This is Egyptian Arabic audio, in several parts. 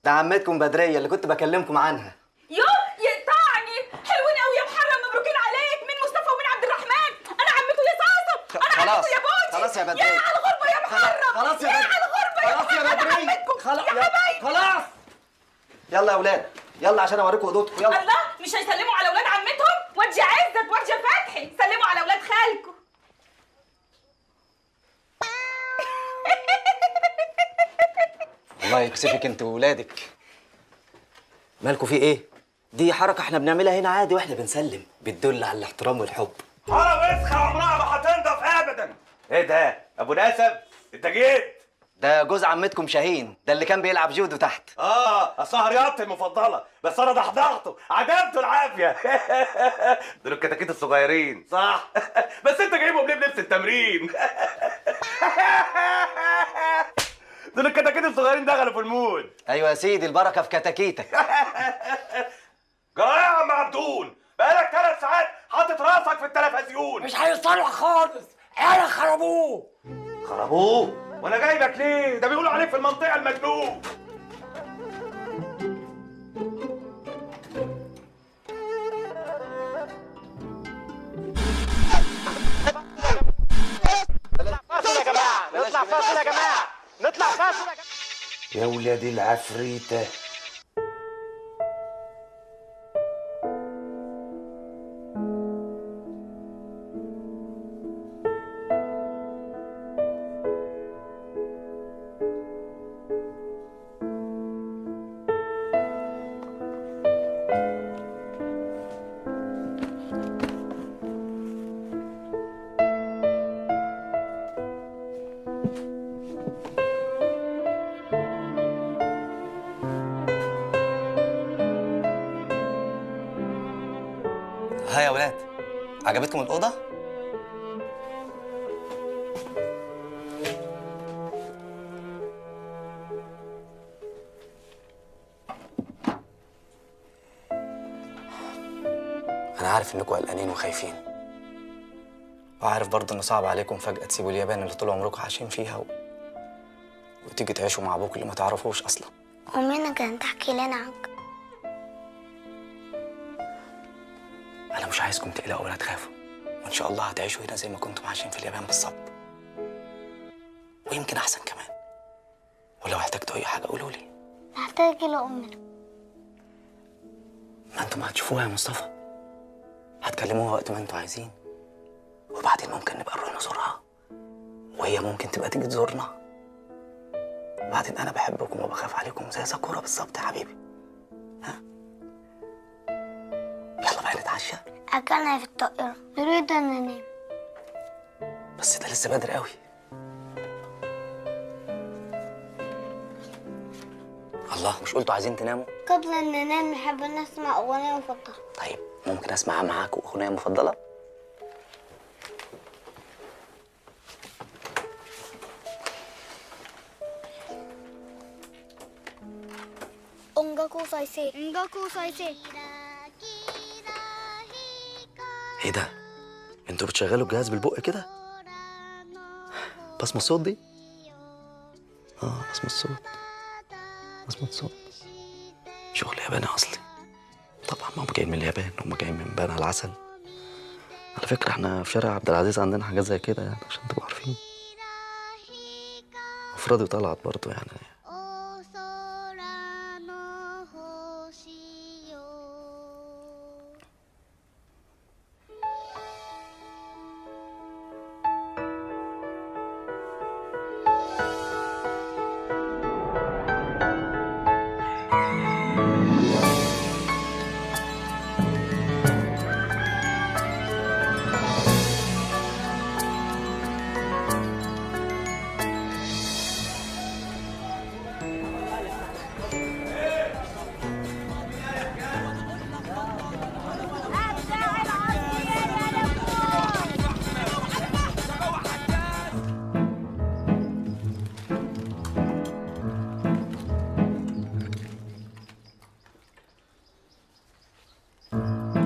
ده عمتكم بدريه اللي كنت بكلمكم عنها يو يقطعني حلوين قوي يا محرم مبروكين عليك من مصطفى ومن عبد الرحمن انا عمته يا صاصه انا خلاص عمته يا بوتي خلاص يا بدريه يا على الغربه يا محرم خلاص يا يا بدريه على الغربه يا خلاص يا محرم انا بدريه عمتكم خلاص يا حبايبي خلاص يلا يا اولاد يلا عشان اوريكم اوضتكم يلا الله مش هيسلموا على اولاد عمتهم وجه عزت وجه فتحي سلموا على اولاد خالكم الله يكسفك انت وولادك مالكوا في ايه دي حركه احنا بنعملها هنا عادي واحنا بنسلم بتدل على الاحترام والحب حرام وسخة عمرها ما هتنضف ابدا ايه ده ابو نسب انت جيت ده جوز عمتكم شاهين ده اللي كان بيلعب جودو تحت اه اصلها رياضتي المفضله بس انا ضحضحته عدمته العافيه دول الكتاكيت الصغيرين صح بس انت جايبهم ليه بلبس التمرين دول الكتاكيت الصغيرين دخلوا في المود ايوه يا سيدي البركه في كتاكيتك جرايه يا عم عبدون بقالك ثلاث ساعات حاطط راسك في التلفزيون مش هيصلح خالص عيالك خربوه خربوه وانا جايبك ليه ده بيقولوا عليك في المنطقه المجنون يا ولاد العفريته ها يا ولاد عجبتكم الاوضه انا عارف انكم قلقانين وخايفين وعارف برضه انه صعب عليكم فجاه تسيبوا اليابان اللي طول عمركم عايشين فيها و... وتيجي تعيشوا مع ابوك اللي ما تعرفوش اصلا أمنا كانت تحكي لنا عنك انا مش عايزكم تقلقوا ولا تخافوا وان شاء الله هتعيشوا هنا زي ما كنتم عايشين في اليابان بالظبط ويمكن احسن كمان ولو احتجتوا اي حاجه قولوا لي نحتاج لأمنا ما انتم هتشوفوها يا مصطفى هتكلموها وقت ما انتوا عايزين وبعدين ممكن نبقى نروح نزورها وهي ممكن تبقى تيجي تزورنا بعدين انا بحبكم وبخاف عليكم زي ساكورا بالظبط يا حبيبي ها يلا بقى نتعشى أكلنا في الطائرة نريد أن ننام بس ده لسه بدري قوي الله مش قلتوا عايزين تناموا قبل أن ننام نحب نسمع أغنية مفضلة طيب ممكن اسمع معاكم اغنيه مفضله 音楽を再生音楽を再生 ايه ده انتوا بتشغلوا الجهاز بالبق كده بصمة الصوت دي اه بصمة الصوت بصمة الصوت شغل ياباني اصلي طبعا ما هم جايين من اليابان هم جايين من بنها العسل على فكرة احنا في شارع عبد العزيز عندنا حاجات زي كده يعني عشان تبقوا عارفين وفرادي وطلعت برضه يعني お空の星よ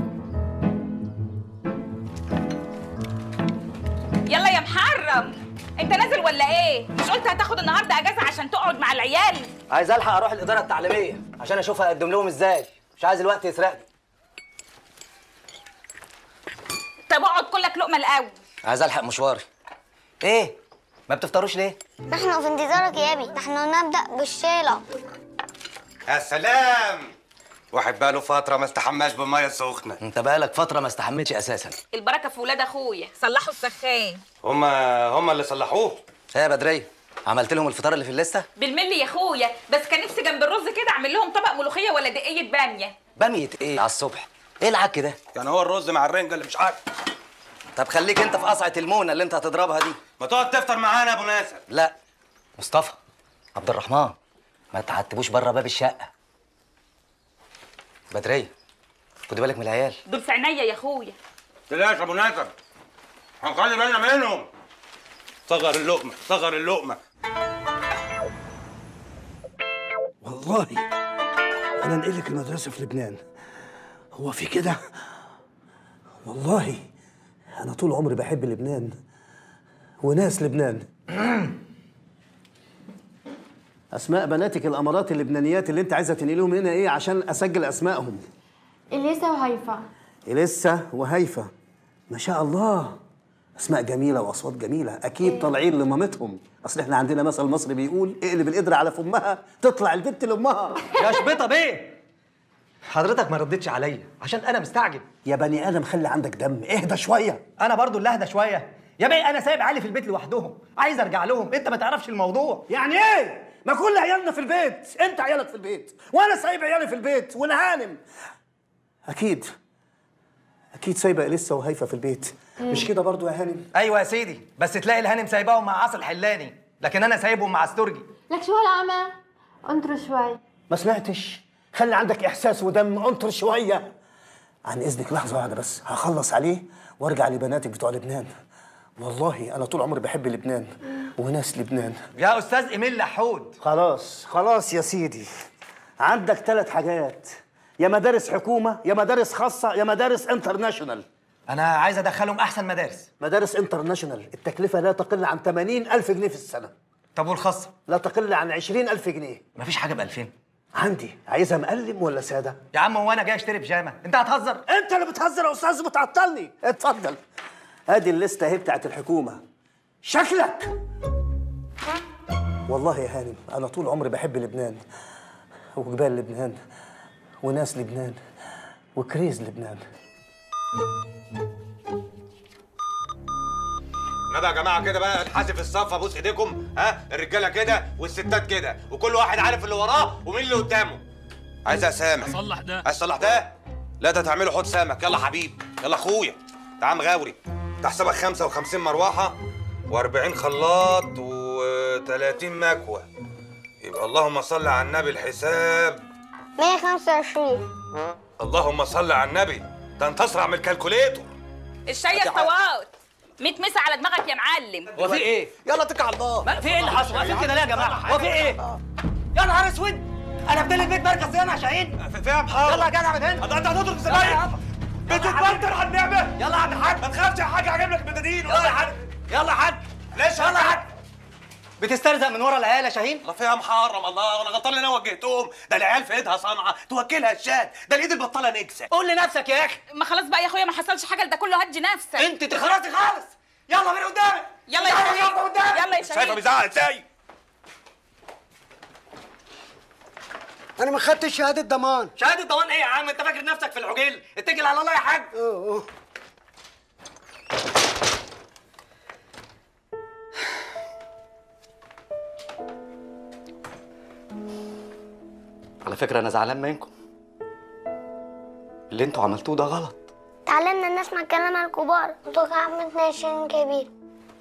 يلا يا محرم انت نازل ولا ايه مش قلت هتاخد النهارده اجازه عشان تقعد مع العيال عايز الحق اروح الاداره التعليميه عشان اشوف هقدم لهم ازاي مش عايز الوقت يسرقني طب اقعد كلك لقمه الاول عايز الحق مشواري ايه ما بتفطروش ليه نحن في انتظارك يا ابي نحن نبدأ بالشيلة يا سلام واحد بقاله فترة ما استحماش بالمية السخنة انت بقالك فتره ما استحملتش اساسا البركه في ولاد اخويا صلحوا السخان هما هما اللي صلحوه ايه يا بدريه عملت لهم الفطار اللي في الليسته بالملي يا اخويا بس كان نفسي جنب الرز كده اعمل لهم طبق ملوخيه ولا دقيه باميه باميه ايه على الصبح ايه العك ده يعني هو الرز مع الرنجة اللي مش عارف طب خليك انت في قصعه المونه اللي انت هتضربها دي ما تقعد تفطر معانا يا ابو ناصر لا مصطفى عبد الرحمن ما تعتبوش بره باب الشقه بدريه خدي بالك من العيال دول في عينيا يا اخويا تلاش يا ابو ناصر هنخلي بالنا منهم صغر اللقمة صغر اللقمة والله انا انقلك المدرسه في لبنان هو في كده والله انا طول عمري بحب لبنان وناس لبنان اسماء بناتك الامارات اللبنانيات اللي انت عايزه تنقلهم هنا ايه عشان اسجل اسمائهم إليسا وهيفا إليسا وهيفا ما شاء الله اسماء جميله واصوات جميله اكيد طالعين لمامتهم اصل احنا عندنا مثل مصري بيقول اقلب القدره على فمها تطلع البنت لامها يا شبيطه بيه حضرتك ما ردتش عليا عشان انا مستعجل يا بني ادم خلي عندك دم اهدى شويه انا برضو اللي اهدى شويه يا بيه انا سايب علي في البيت لوحدهم عايز ارجع لهم انت ما تعرفش الموضوع يعني ايه ما كل عيالنا في البيت انت عيالك في البيت وانا سايب عيالي في البيت والهانم اكيد اكيد سايبه اليسا وهيفا في البيت مش كده برضو يا هانم ايوه يا سيدي بس تلاقي الهانم سايباهم مع عاصل حلاني لكن انا سايبهم مع استرجي لك شو هالعمى؟ انطروا شوي ما سمعتش خلي عندك احساس ودم انطر شويه عن اذنك لحظه واحده بس هخلص عليه وارجع لبناتك بتوع لبنان والله انا طول عمري بحب لبنان وناس لبنان يا استاذ ايميل لحود خلاص خلاص يا سيدي عندك ثلاث حاجات يا مدارس حكومه يا مدارس خاصه يا مدارس انترناشونال انا عايز ادخلهم احسن مدارس مدارس انترناشونال التكلفه لا تقل عن 80 ألف جنيه في السنه طب والخاصه لا تقل عن 20 ألف جنيه مفيش حاجه ب 2000 عندي عايزها مقلم ولا ساده يا عم هو انا جاي اشتري بيجامه انت هتهزر انت اللي بتهزر يا استاذ بتعطلني اتفضل ادي الليسته اهي بتاعت الحكومه شكلك والله يا هانم انا طول عمري بحب لبنان وجبال لبنان وناس لبنان وكريز لبنان ندى يا جماعة كده بقى نحاسب الصف ابوس ايديكم ها الرجالة كده والستات كده وكل واحد عارف اللي وراه ومين اللي قدامه عايز اسامح اصلح ده عايز تصلح ده لا ده تعمله حوض سمك يلا حبيب يلا اخويا تعال مغاوري تحسبك 55 مروحة و40 خلاط و30 مكوة يبقى اللهم صل على النبي الحساب 125 اللهم صل على النبي ده انت اسرع من الكالكوليتور الشاي الصوات 100 مسا على دماغك يا معلم هو في ايه يلا اتكل على الله ما في ايه اللي حصل واقفين كده ليه يا جماعه هو في ايه يا نهار اسود انا بدل البيت مركز زي انا شاهين فيها محاضرة يلا يا جدع من هنا انت انت هتضرب يلا يا عم. بتتبطل على النعمة يلا يا عم الحاج ما تخافش يا حاج هجيب لك بدادين يلا يا حاج يلا يا حاج ليش يلا يا حاج بتسترزق من ورا العيال يا شاهين الله فيها محرم الله وانا غلطان اللي انا وجهتهم ده العيال في ايدها صنعه توكلها الشاد ده الايد البطاله نكسه قول لنفسك يا اخي ما خلاص بقى يا اخويا ما حصلش حاجه ده كله هدي نفسك انت تخرجي خالص يلا من قدامي يلا يا شاهين يلا يا شايفه شاهين بيزعق ازاي انا ما خدتش شهاده ضمان شهاده ضمان ايه يا عم انت فاكر نفسك في العجيل اتكل على الله يا حاج على فكره انا زعلان منكم اللي انتوا عملتوه ده غلط تعلمنا نسمع كلام الكبار انتوا عملتنا عشان كبير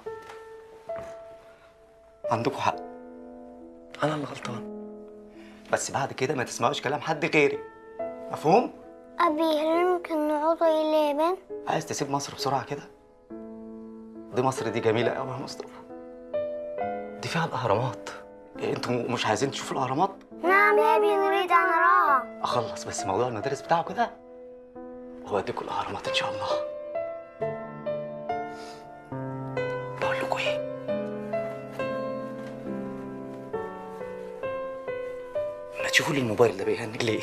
عندكم حق انا اللي غلطان بس بعد كده ما تسمعوش كلام حد غيري مفهوم أبي هل يمكن نعود إلى اليابان؟ عايز تسيب مصر بسرعه كده دي مصر دي جميله قوي يا مصطفى دي فيها الاهرامات إيه انتوا مش عايزين تشوفوا الاهرامات نعم يا أبي نريد أن نراها اخلص بس موضوع المدارس بتاعه كده واديكوا الاهرامات ان شاء الله بقول لكم ايه شوفوا لي الموبايل ده بيهنج ليه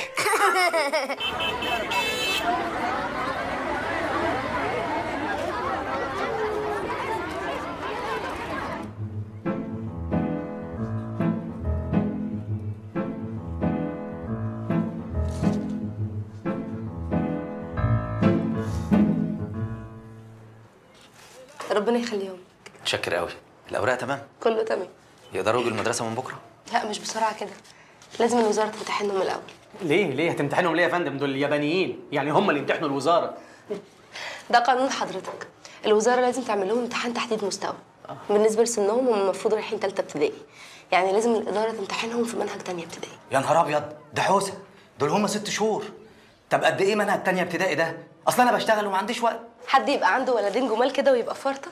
ربنا يخليهم متشكر قوي الاوراق تمام كله تمام يقدروا يجوا المدرسه من بكره لا مش بسرعه كده لازم الوزاره تمتحنهم الاول ليه ليه هتمتحنهم ليه يا فندم دول اليابانيين يعني هم اللي يمتحنوا الوزاره ده قانون حضرتك الوزاره لازم تعمل لهم امتحان تحديد مستوى بالنسبه لسنهم هم المفروض رايحين ثالثه ابتدائي يعني لازم الاداره تمتحنهم في منهج تانية ابتدائي يا نهار ابيض ده حوسه دول هم ست شهور طب قد ايه منهج تانية ابتدائي ده اصل انا بشتغل وما عنديش وقت حد يبقى عنده ولدين جمال كده ويبقى فرطه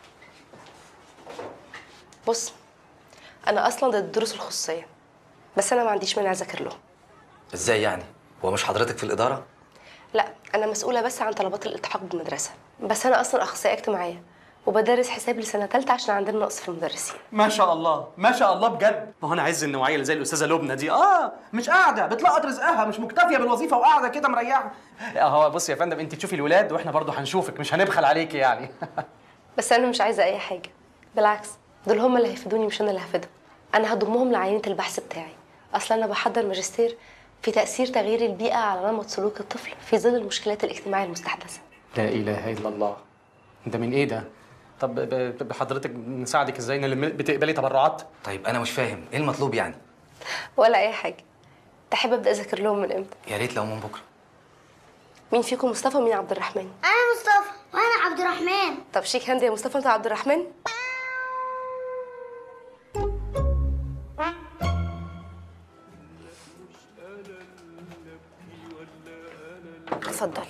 بص انا اصلا ضد الدروس الخصوصيه بس انا ما عنديش مانع اذاكر لهم ازاي يعني هو مش حضرتك في الاداره لا انا مسؤوله بس عن طلبات الالتحاق بالمدرسه بس انا اصلا اخصائيه اجتماعيه وبدرس حساب لسنه ثالثه عشان عندنا نقص في المدرسين ما شاء الله ما شاء الله بجد ما هو انا عايز النوعيه اللي زي الاستاذه لبنى دي اه مش قاعده بتلقط رزقها مش مكتفيه بالوظيفه وقاعده كده مريحه هو بص يا فندم انت تشوفي الولاد واحنا برضه هنشوفك مش هنبخل عليكي يعني بس انا مش عايزه اي حاجه بالعكس دول هم اللي هيفيدوني مش انا اللي هفيدهم انا هضمهم لعينه البحث بتاعي اصلا انا بحضر ماجستير في تاثير تغيير البيئه على نمط سلوك الطفل في ظل المشكلات الاجتماعيه المستحدثه لا اله الا الله ده من ايه ده طب ب- ب- بحضرتك نساعدك ازاي نلم بتقبلي تبرعات طيب انا مش فاهم ايه المطلوب يعني ولا اي حاجه تحب ابدا اذاكر لهم من امتى يا ريت لو من بكره مين فيكم مصطفى ومين عبد الرحمن انا مصطفى وانا عبد الرحمن طب شيك هاند يا مصطفى انت عبد الرحمن اتفضل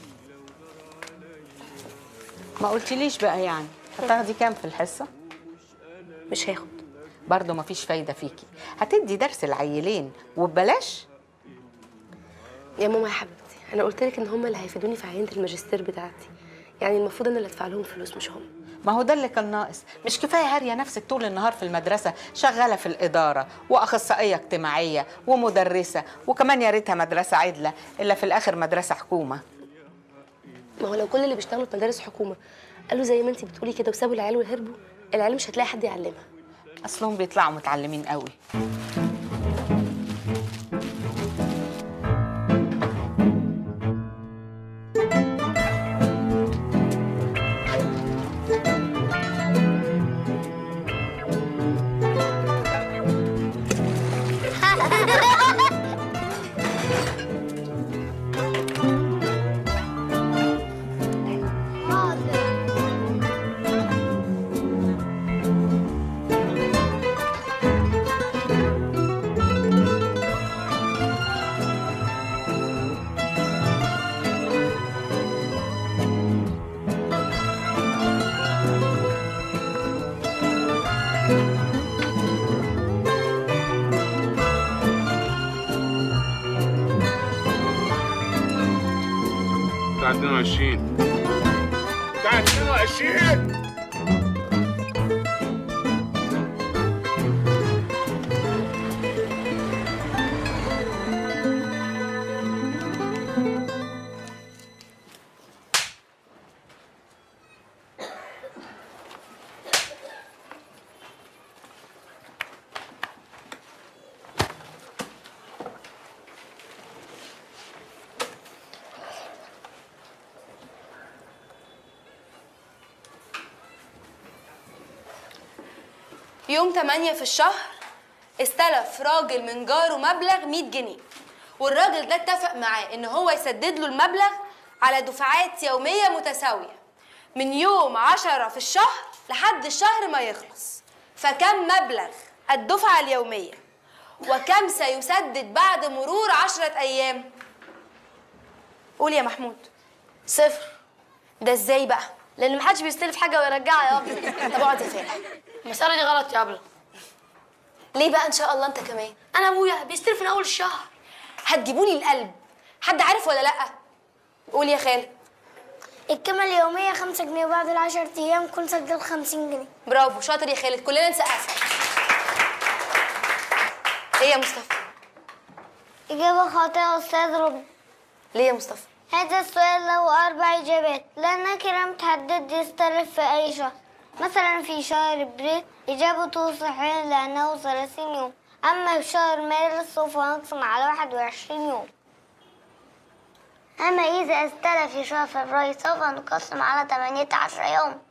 ما قلتليش بقى يعني هتاخدي كام في الحصة؟ مش هاخد برضه مفيش فايدة فيكي هتدي درس العيلين وببلاش يا ماما يا حبيبتي انا قلت لك ان هم اللي هيفيدوني في عينه الماجستير بتاعتي يعني المفروض انا اللي ادفع لهم فلوس مش هم ما هو ده اللي كان ناقص مش كفاية هارية نفسك طول النهار في المدرسة شغالة في الإدارة وأخصائية اجتماعية ومدرسة وكمان يا ريتها مدرسة عدلة إلا في الآخر مدرسة حكومة ما هو لو كل اللي بيشتغلوا في مدارس حكومه قالوا زي ما انت بتقولي كده وسابوا العيال وهربوا العيال مش هتلاقي حد يعلمها أصلهم بيطلعوا متعلمين قوي بتاع 22 بتاع 22 يوم 8 في الشهر استلف راجل من جاره مبلغ 100 جنيه والراجل ده اتفق معاه ان هو يسدد له المبلغ على دفعات يوميه متساويه من يوم 10 في الشهر لحد الشهر ما يخلص فكم مبلغ الدفعه اليوميه وكم سيسدد بعد مرور عشرة ايام قول يا محمود صفر ده ازاي بقى لان محدش بيستلف حاجه ويرجعها يا ابله طب اقعد يا فالح المساله دي غلط يا ابله ليه بقى ان شاء الله انت كمان انا ابويا بيستلف من اول الشهر هتجيبولي القلب حد عارف ولا لا قول يا خالد الكلمه اليوميه 5 جنيه وبعد العشر ايام كل سجل 50 جنيه برافو شاطر يا خالد كلنا نسقف ايه يا مصطفى إجابة خاطئة أستاذ ربنا ليه يا مصطفى هذا السؤال له أربع إجابات لأن كده متحدد يختلف في أي شهر مثلا في شهر إبريل إجابته صحيحة لأنه 30 يوم أما في شهر مارس سوف نقسم على 21 يوم أما إذا استلف في شهر فبراير سوف نقسم على 18 يوم